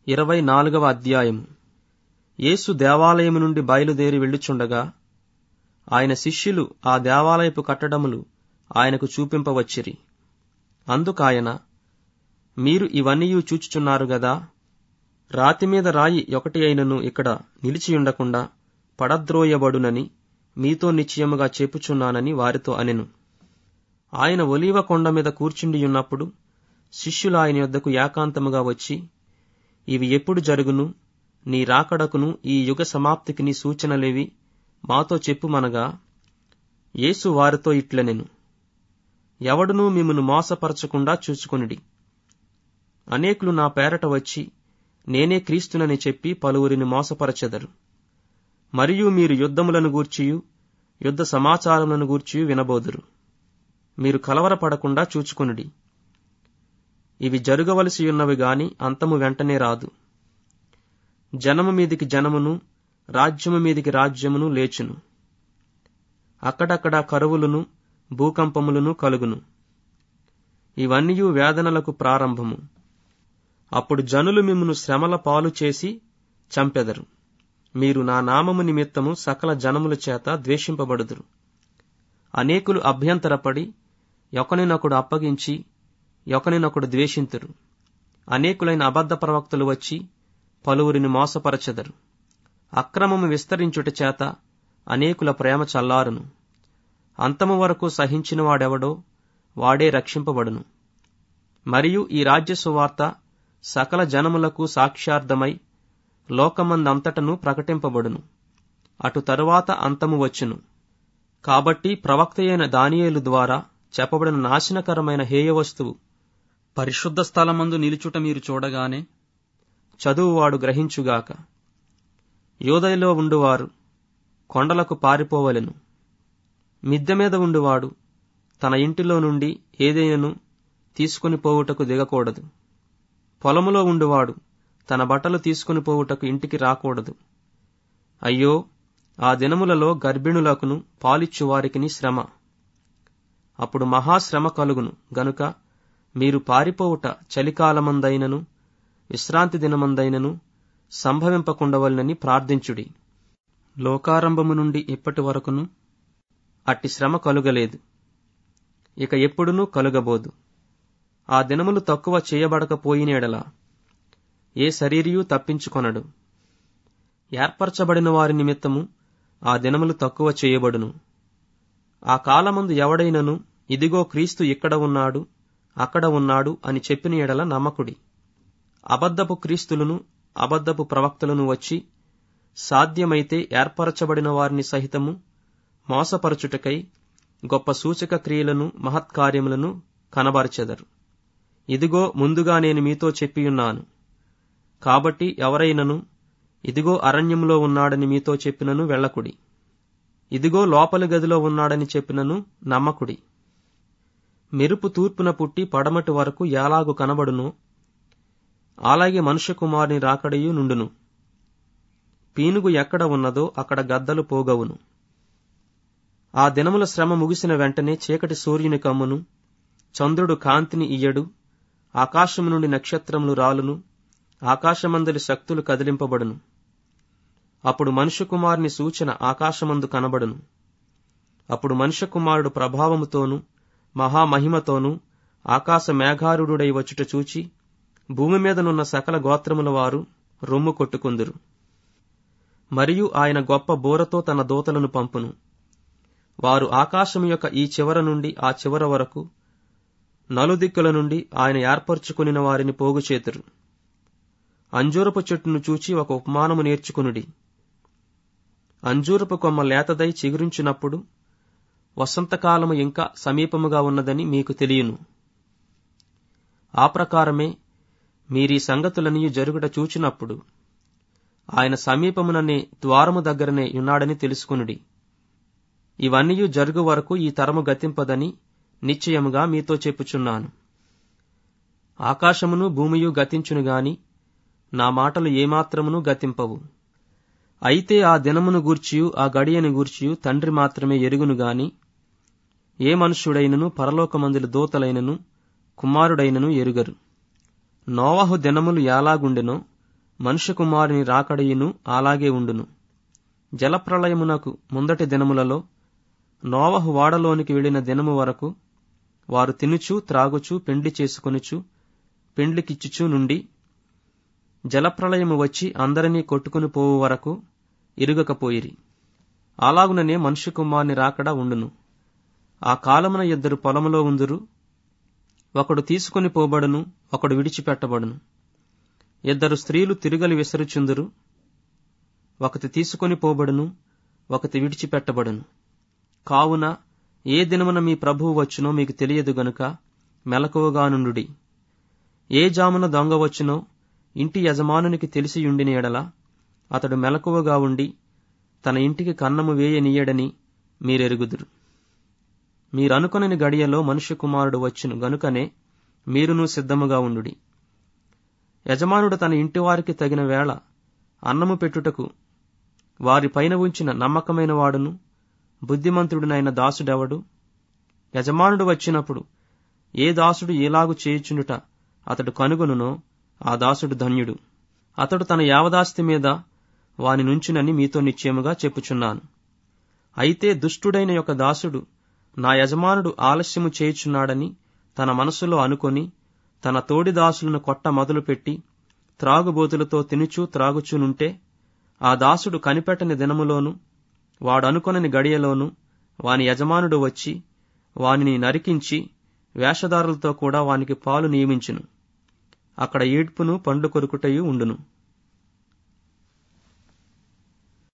ఇరవై నాలుగవ అధ్యాయము యేసు దేవాలయము నుండి బయలుదేరి వెళ్ళుచుండగా ఆయన శిష్యులు ఆ దేవాలయపు కట్టడములు ఆయనకు చూపింపవచ్చిరి అందుకాయన మీరు ఇవన్నీ చూచుచున్నారు గదా రాతి మీద రాయి ఒకటి అయినను ఇక్కడ నిలిచియుండకుండా పడద్రోయబడునని మీతో నిశ్చయముగా చెప్పుచున్నానని వారితో అనెను ఆయన ఒలీవ కొండ మీద కూర్చుండియున్నప్పుడు శిష్యులు ఆయన యొద్దకు ఏకాంతముగా వచ్చి ఇవి ఎప్పుడు జరుగును నీ రాకడకును ఈ యుగ సమాప్తికి నీ సూచనలేవి మాతో చెప్పుమనగా యేసు వారితో ఇట్లనెను ఎవడునూ మిమ్మను మోసపరచకుండా చూచుకొనిడి అనేకులు నా పేరట వచ్చి నేనే క్రీస్తునని చెప్పి పలువురిని మోసపరచెదరు మరియు మీరు యుద్ధములను గూర్చియు యుద్ధ సమాచారములను గూర్చియు వినబోదురు మీరు కలవరపడకుండా చూచుకొనుడి ఇవి జరగవలసి ఉన్నవి గాని అంతము వెంటనే రాదు జనము మీదికి జనమును రాజ్యము మీదికి రాజ్యమును లేచును అక్కడక్కడ కరువులను భూకంపములను కలుగును ఇవన్నీ వేదనలకు ప్రారంభము అప్పుడు జనులు మిమ్మును శ్రమల పాలు చేసి చంపెదరు మీరు నా నామము నిమిత్తము సకల జనముల చేత ద్వేషింపబడుదురు అనేకులు అభ్యంతరపడి ఒకనినొకడు అప్పగించి ఒకనినొకడు ద్వేషింతురు అనేకులైన అబద్ధ ప్రవక్తలు వచ్చి పలువురిని మోసపరచెదరు అక్రమము విస్తరించుట చేత అనేకుల ప్రేమ చల్లారును అంతము వరకు సహించిన వాడెవడో వాడే రక్షింపబడును మరియు ఈ రాజ్య సువార్త సకల జనములకు సాక్ష్యార్థమై లోకమందంతటను ప్రకటింపబడును అటు తరువాత అంతము వచ్చును కాబట్టి ప్రవక్త అయిన దానియేలు ద్వారా చెప్పబడిన నాశనకరమైన హేయ వస్తువు పరిశుద్ధ స్థలమందు నిలుచుట మీరు చూడగానే చదువువాడు గ్రహించుగాక యోదయలో ఉండువారు కొండలకు పారిపోవలెను మిద్దె మీద ఉండువాడు తన ఇంటిలో నుండి ఏదైనను తీసుకుని పోవుటకు దిగకూడదు పొలములో ఉండువాడు తన బట్టలు తీసుకుని పోవుటకు ఇంటికి రాకూడదు అయ్యో ఆ దినములలో గర్భిణులకును పాలిచ్చు వారికిని శ్రమ అప్పుడు మహాశ్రమ కలుగును గనుక మీరు పారిపోవుట చలికాలమందైనను విశ్రాంతి దినమందైనను సంభవింపకుండవలనని ప్రార్థించుడి లోకారంభము నుండి ఇప్పటి వరకును అట్టి శ్రమ కలుగలేదు ఇక ఎప్పుడునూ కలుగబోదు ఆ దినములు తక్కువ చేయబడకపోయినేడలా ఏ శరీరియు తప్పించుకొనడు ఏర్పరచబడిన వారి నిమిత్తము ఆ దినములు తక్కువ చేయబడును ఆ కాలమందు ఎవడైనను ఇదిగో క్రీస్తు ఇక్కడ ఉన్నాడు అక్కడ ఉన్నాడు అని చెప్పిన ఎడల నమ్మకుడి అబద్ధపు క్రీస్తులను అబద్ధపు ప్రవక్తలను వచ్చి సాధ్యమైతే ఏర్పరచబడిన వారిని సహితము మోసపరచుటకై గొప్ప సూచక క్రియలను మహత్కార్యములను కనబరచెదరు ఇదిగో ముందుగా నేను మీతో చెప్పియున్నాను కాబట్టి ఎవరైనను ఇదిగో అరణ్యంలో ఉన్నాడని మీతో చెప్పినను వెళ్ళకుడి ఇదిగో లోపలి గదిలో ఉన్నాడని చెప్పినను నమ్మకుడి మెరుపు తూర్పున పుట్టి పడమటి వరకు ఎలాగు కనబడును అలాగే మనుష్య కుమారుని రాకడయు నుండును పీనుగు ఎక్కడ ఉన్నదో అక్కడ గద్దలు పోగవును ఆ దినముల శ్రమ ముగిసిన వెంటనే చీకటి సూర్యుని కమ్మును చంద్రుడు కాంతిని ఇయ్యడు ఆకాశము నుండి నక్షత్రములు రాలును ఆకాశమందలి శక్తులు కదిలింపబడును అప్పుడు మనుష్య కుమారుని సూచన ఆకాశమందు కనబడును అప్పుడు మనుష్య కుమారుడు ప్రభావముతోనూ మహామహిమతోనూ ఆకాశ మేఘారుడై వచ్చుట చూచి భూమి మీదనున్న సకల గోత్రముల వారు రొమ్ము కొట్టుకుందురు మరియు ఆయన గొప్ప బోరతో తన దూతలను పంపును వారు ఆకాశం యొక్క ఈ చివర నుండి ఆ చివర వరకు నలుదిక్కుల నుండి ఆయన ఏర్పరచుకుని వారిని పోగుచేతురు అంజూరపు చెట్టును చూచి ఒక ఉపమానము నేర్చుకునుడి అంజూరపు కొమ్మ లేతదై చిగురించినప్పుడు వసంతకాలము ఇంకా సమీపముగా ఉన్నదని మీకు తెలియను ఆ ప్రకారమే మీరీ సంగతులన్నీ జరుగుట చూచినప్పుడు ఆయన సమీపముననే ద్వారము దగ్గరనే ఉన్నాడని తెలుసుకునుడి ఇవన్నీ జరుగు వరకు ఈ తరము గతింపదని నిశ్చయముగా మీతో చెప్పుచున్నాను ఆకాశమును భూమియు గతించును గాని నా మాటలు ఏమాత్రమును గతింపవు అయితే ఆ దినమును గూర్చియు ఆ గడియను గూర్చియు తండ్రి మాత్రమే ఎరుగును గాని ఏ మనుష్యుడైనను పరలోకమందుల దూతలైనను కుమారుడైనను ఎరుగరు నోవహు దినములు ఎలాగుండెనో మనుష్య కుమారుని రాకడయును అలాగే ఉండును జలప్రళయమునకు ముందటి దినములలో నోవహు వాడలోనికి వెళ్లిన దినము వరకు వారు తినుచు త్రాగుచు పెండ్లి చేసుకొనుచు పెండ్లికిచ్చుచు నుండి జలప్రళయము వచ్చి అందరినీ కొట్టుకుని పోవు వరకు ఇరుగకపోయిరి అలాగుననే మనుష్య కుమారుని రాకడ ఉండును ఆ కాలమున ఇద్దరు పొలములో ఉందురు ఒకడు తీసుకుని పోబడును ఒకడు విడిచిపెట్టబడును ఇద్దరు స్త్రీలు తిరుగలి విసరుచుందురు ఒకటి తీసుకొని పోబడును ఒకటి విడిచిపెట్టబడును కావున ఏ దినమున మీ ప్రభువు వచ్చునో మీకు తెలియదు గనుక మెలకువగా నుండుడి ఏ జామున దొంగ వచ్చునో ఇంటి యజమానునికి తెలిసియుండిన ఎడల అతడు మెలకువగా ఉండి తన ఇంటికి కన్నము వేయనీయడని మీరెరుగుదురు మీరనుకొనని గడియలో మనుష్య కుమారుడు వచ్చును గనుకనే మీరును సిద్ధముగా ఉండుడి యజమానుడు తన ఇంటివారికి తగిన వేళ అన్నము పెట్టుటకు వారి పైన ఉంచిన నమ్మకమైన వాడును బుద్ధిమంతుడునైన దాసుడెవడు యజమానుడు వచ్చినప్పుడు ఏ దాసుడు ఎలాగు చేయుచుండుట అతడు కనుగొనునో ఆ దాసుడు ధన్యుడు అతడు తన యావదాస్తి మీద వాని నుంచునని మీతో నిశ్చయముగా చెప్పుచున్నాను అయితే దుష్టుడైన యొక్క దాసుడు నా యజమానుడు ఆలస్యము చేయుచున్నాడని తన మనసులో అనుకొని తన తోడి దాసులను కొట్ట మొదలుపెట్టి త్రాగుబోతులతో తినుచూ త్రాగుచూనుంటే ఆ దాసుడు కనిపెట్టని దినములోను వాడనుకొనని గడియలోను వాని యజమానుడు వచ్చి వానిని నరికించి వేషధారులతో కూడా వానికి పాలు నియమించును అక్కడ ఏడ్పును పండ్లు కొరుకుటయు ఉండును